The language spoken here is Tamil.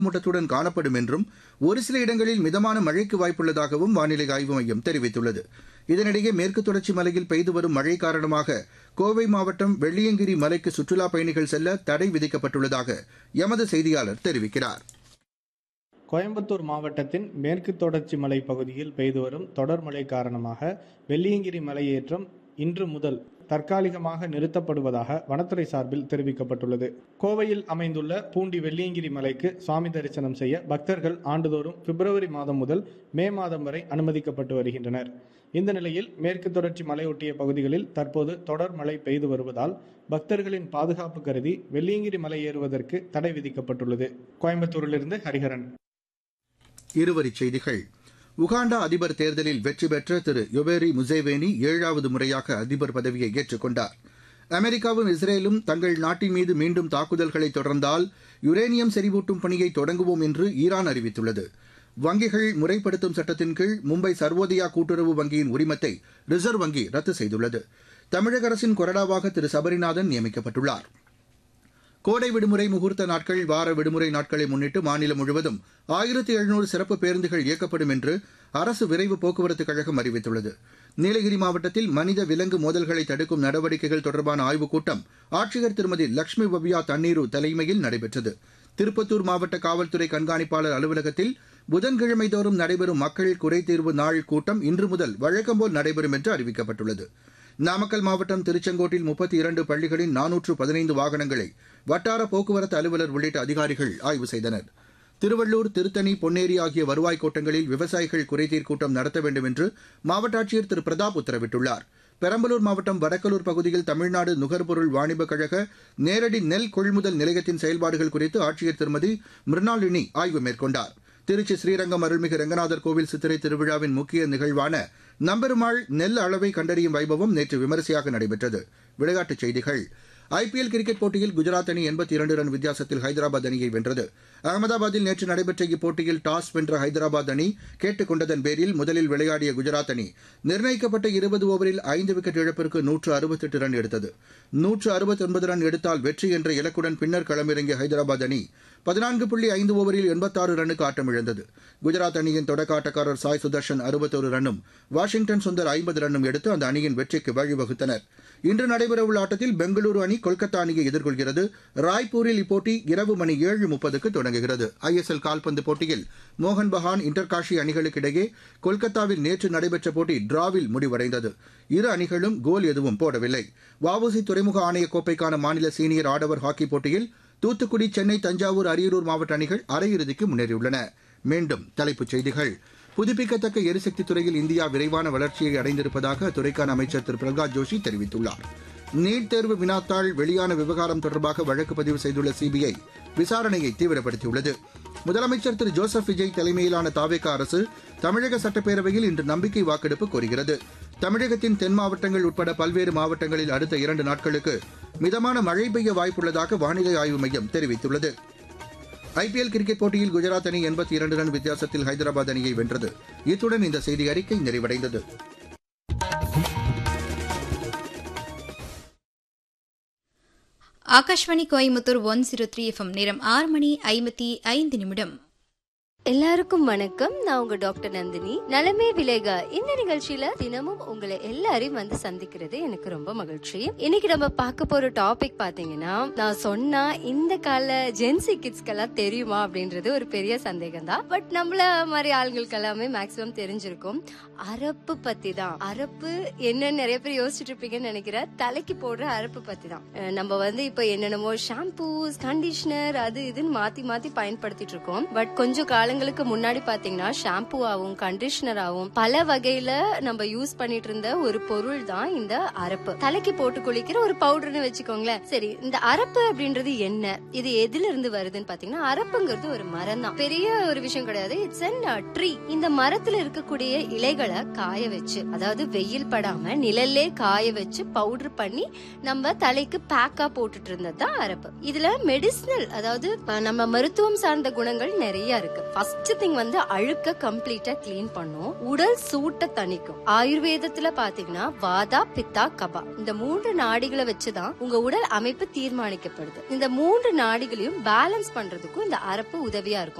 மூட்டத்துடன் காணப்படும் என்றும் ஒரு சில இடங்களில் மிதமான மழைக்கு வாய்ப்புள்ளதாகவும் வானிலை ஆய்வு மையம் தெரிவித்துள்ளது இதனிடையே மேற்கு தொடர்ச்சி மலையில் பெய்து வரும் மழை காரணமாக கோவை மாவட்டம் வெள்ளியங்கிரி மலைக்கு சுற்றுலாப் பயணிகள் செல்ல தடை விதிக்கப்பட்டுள்ளதாக எமது செய்தியாளர் தெரிவிக்கிறார் கோயம்புத்தூர் மாவட்டத்தின் மேற்கு தொடர்ச்சி மலை பகுதியில் பெய்து வரும் தொடர் மழை காரணமாக வெள்ளியங்கிரி மலையேற்றம் இன்று முதல் தற்காலிகமாக நிறுத்தப்படுவதாக வனத்துறை சார்பில் தெரிவிக்கப்பட்டுள்ளது கோவையில் அமைந்துள்ள பூண்டி வெள்ளியங்கிரி மலைக்கு சுவாமி தரிசனம் செய்ய பக்தர்கள் ஆண்டுதோறும் பிப்ரவரி மாதம் முதல் மே மாதம் வரை அனுமதிக்கப்பட்டு வருகின்றனர் இந்த நிலையில் மேற்கு தொடர்ச்சி மலையொட்டிய பகுதிகளில் தற்போது தொடர் மழை பெய்து வருவதால் பக்தர்களின் பாதுகாப்பு கருதி வெள்ளியங்கிரி மலை ஏறுவதற்கு தடை விதிக்கப்பட்டுள்ளது கோயம்புத்தூரிலிருந்து ஹரிஹரன் இருவரிச் செய்திகள் உகாண்டா அதிபர் தேர்தலில் வெற்றி பெற்ற திரு யொவேரி முசேவேனி ஏழாவது முறையாக அதிபர் பதவியை ஏற்றுக்கொண்டார் அமெரிக்காவும் இஸ்ரேலும் தங்கள் நாட்டின் மீது மீண்டும் தாக்குதல்களை தொடர்ந்தால் யுரேனியம் செறிவூட்டும் பணியை தொடங்குவோம் என்று ஈரான் அறிவித்துள்ளது வங்கிகள் முறைப்படுத்தும் சட்டத்தின் கீழ் மும்பை சர்வோதயா கூட்டுறவு வங்கியின் உரிமத்தை ரிசர்வ் வங்கி ரத்து செய்துள்ளது தமிழக அரசின் கொறடாவாக திரு சபரிநாதன் நியமிக்கப்பட்டுள்ளார் கோடை விடுமுறை முகூர்த்த நாட்கள் வார விடுமுறை நாட்களை முன்னிட்டு மாநிலம் முழுவதும் ஆயிரத்தி எழுநூறு சிறப்பு பேருந்துகள் இயக்கப்படும் என்று அரசு விரைவு போக்குவரத்துக் கழகம் அறிவித்துள்ளது நீலகிரி மாவட்டத்தில் மனித விலங்கு மோதல்களை தடுக்கும் நடவடிக்கைகள் தொடர்பான ஆய்வுக் கூட்டம் ஆட்சியர் திருமதி லட்சுமி பவ்யா தண்ணீரு தலைமையில் நடைபெற்றது திருப்பத்தூர் மாவட்ட காவல்துறை கண்காணிப்பாளர் அலுவலகத்தில் புதன்கிழமை தோறும் நடைபெறும் மக்கள் குறைதீர்வு நாள் கூட்டம் இன்று முதல் வழக்கம்போல் நடைபெறும் என்று அறிவிக்கப்பட்டுள்ளது நாமக்கல் மாவட்டம் திருச்செங்கோட்டில் முப்பத்தி இரண்டு பள்ளிகளின் நானூற்று பதினைந்து வாகனங்களை வட்டார போக்குவரத்து அலுவலர் உள்ளிட்ட அதிகாரிகள் ஆய்வு செய்தனர் திருவள்ளூர் திருத்தணி பொன்னேரி ஆகிய வருவாய் கோட்டங்களில் விவசாயிகள் குறைதீர் கூட்டம் நடத்த வேண்டும் என்று மாவட்ட ஆட்சியர் திரு பிரதாப் உத்தரவிட்டுள்ளார் பெரம்பலூர் மாவட்டம் வடக்கலூர் பகுதியில் தமிழ்நாடு நுகர்பொருள் வாணிபக் கழக நேரடி நெல் கொள்முதல் நிலையத்தின் செயல்பாடுகள் குறித்து ஆட்சியர் திருமதி மிருணாளினி ஆய்வு மேற்கொண்டார் திருச்சி ஸ்ரீரங்கம் அருள்மிகு ரங்கநாதர் கோவில் சித்திரை திருவிழாவின் முக்கிய நிகழ்வான நம்பெருமாள் நெல் அளவை கண்டறியும் வைபவம் நேற்று விமரிசையாக நடைபெற்றது விளையாட்டுச் செய்திகள் ஐபிஎல் கிரிக்கெட் போட்டியில் குஜராத் அணி எண்பத்தி இரண்டு ரன் வித்தியாசத்தில் ஹைதராபாத் அணியை வென்றது அகமதாபாத்தில் நேற்று நடைபெற்ற இப்போட்டியில் டாஸ் வென்ற ஹைதராபாத் அணி கேட்டுக் கொண்டதன் பேரில் முதலில் விளையாடிய குஜராத் அணி நிர்ணயிக்கப்பட்ட இருபது ஓவரில் ஐந்து விக்கெட் இழப்பிற்கு நூற்று அறுபத்தெட்டு ரன் எடுத்தது நூற்று அறுபத்தொன்பது ரன் எடுத்தால் வெற்றி என்ற இலக்குடன் பின்னர் களமிறங்கிய ஹைதராபாத் அணி பதினான்கு புள்ளி ஐந்து ஓவரில் எண்பத்தாறு ரன்னுக்கு ஆட்டமிழந்தது குஜராத் அணியின் தொடக்க ஆட்டக்காரர் சாய் சுதர்ஷன் அறுபத்தொரு ரன்னும் வாஷிங்டன் சுந்தர் ஐம்பது ரன்னும் எடுத்து அந்த அணியின் வெற்றிக்கு வழிவகுத்தனர் இன்று நடைபெறவுள்ள ஆட்டத்தில் பெங்களூரு அணி கொல்கத்தா அணியை எதிர்கொள்கிறது ராய்ப்பூரில் இப்போட்டி இரவு மணி ஏழு முப்பதுக்கு தொடங்குகிறது ஐஎஸ்எல் கால்பந்து போட்டியில் மோகன் பகான் இன்டர்காஷி அணிகளுக்கு இடையே கொல்கத்தாவில் நேற்று நடைபெற்ற போட்டி டிராவில் முடிவடைந்தது இரு அணிகளும் கோல் எதுவும் போடவில்லை வஉசி துறைமுக ஆணைய கோப்பைக்கான மாநில சீனியர் ஆடவர் ஹாக்கி போட்டியில் தூத்துக்குடி சென்னை தஞ்சாவூர் அரியலூர் மாவட்ட அணிகள் அரையிறுதிக்கு முன்னேறியுள்ளன மீண்டும் தலைப்புச் செய்திகள் புதுப்பிக்கத்தக்க எரிசக்தி துறையில் இந்தியா விரைவான வளர்ச்சியை அடைந்திருப்பதாக அத்துறைக்கான அமைச்சர் திரு பிரகலாத் ஜோஷி தெரிவித்துள்ளார் நீட் தேர்வு வினாத்தாள் வெளியான விவகாரம் தொடர்பாக வழக்கு பதிவு செய்துள்ள சிபிஐ விசாரணையை தீவிரப்படுத்தியுள்ளது முதலமைச்சர் திரு ஜோசப் விஜய் தலைமையிலான தாவேகா அரசு தமிழக சட்டப்பேரவையில் இன்று நம்பிக்கை வாக்கெடுப்பு கோருகிறது தமிழகத்தின் தென் மாவட்டங்கள் உட்பட பல்வேறு மாவட்டங்களில் அடுத்த இரண்டு நாட்களுக்கு மிதமான மழை பெய்ய வாய்ப்புள்ளதாக வானிலை ஆய்வு மையம் தெரிவித்துள்ளது ஐபிஎல் கிரிக்கெட் போட்டியில் குஜராத் அணி எண்பத்தி இரண்டு ரன் வித்தியாசத்தில் ஹைதராபாத் அணியை வென்றது இத்துடன் இந்த செய்தி அறிக்கை நிறைவடைந்தது Akashvani Coimbatore one zero three FM நேரம் ஆறு மணி ஐம்பத்தி ஐந்து நிமிடம் எல்லாருக்கும் வணக்கம் நான் உங்க டாக்டர் நந்தினி நலமே விலேகா இந்த நிகழ்ச்சியில தினமும் உங்களை எல்லாரையும் வந்து சந்திக்கிறது எனக்கு ரொம்ப மகிழ்ச்சி இன்னைக்கு நம்ம பார்க்க போற டாபிக் பாத்தீங்கன்னா நான் சொன்னா இந்த கால ஜென்சி கிட்ஸ்க்கெல்லாம் தெரியுமா அப்படின்றது ஒரு பெரிய சந்தேகம் தான் பட் நம்மள மாதிரி ஆளுங்களுக்கு எல்லாமே மேக்சிமம் தெரிஞ்சிருக்கும் அரப்பு பத்தி தான் அரப்பு என்னன்னு நிறைய பேர் யோசிச்சுட்டு இருப்பீங்கன்னு நினைக்கிறேன் தலைக்கு போடுற அரப்பு பத்தி தான் அஹ் நம்ம வந்து இப்ப என்னென்னமோ ஷாம்பூஸ் கண்டிஷனர் அது இதுன்னு மாத்தி மாத்தி பயன்படுத்திட்டு இருக்கோம் பட் கொஞ்சம் காலங்களுக்கு முன்னாடி பாத்தீங்கன்னா ஷாம்பூவாகவும் கண்டிஷனராகவும் பல வகையில நம்ம யூஸ் பண்ணிட்டு இருந்த ஒரு பொருள் தான் இந்த அரப்பு தலைக்கு போட்டு குளிக்கிற ஒரு பவுடர்னு வச்சுக்கோங்களேன் சரி இந்த அரப்பு அப்படின்றது என்ன இது எதுல இருந்து வருதுன்னு பாத்தீங்கன்னா அரப்புங்கிறது ஒரு மரம் தான் பெரிய ஒரு விஷயம் கிடையாது இட்ஸ் அன் ட்ரீ இந்த மரத்துல இருக்கக்கூடிய இலைகளை காய வச்சு அதாவது வெயில் படாம நிழல்லே காய வச்சு பவுடர் பண்ணி நம்ம தலைக்கு பேக்கா போட்டுட்டு இருந்தது தான் அரப்பு இதுல மெடிசினல் அதாவது அஹ், நம்ம மருத்துவம் சார்ந்த குணங்கள் நிறைய இருக்கு ஃபர்ஸ்ட் திங் வந்து அழுக்க கம்ப்ளீட்டா க்ளீன் பண்ணும் உடல் சூட்டை தணிக்கும் ஆயுர்வேதத்துல பாத்தீங்கன்னா வாதா பித்தா கபா இந்த மூன்று நாடிகளை வச்சுதான் உங்க உடல் அமைப்பு தீர்மானிக்கப்படுது இந்த மூன்று நாடிகளையும் பேலன்ஸ் பண்றதுக்கும் இந்த அரப்பு உதவியா இருக்கும்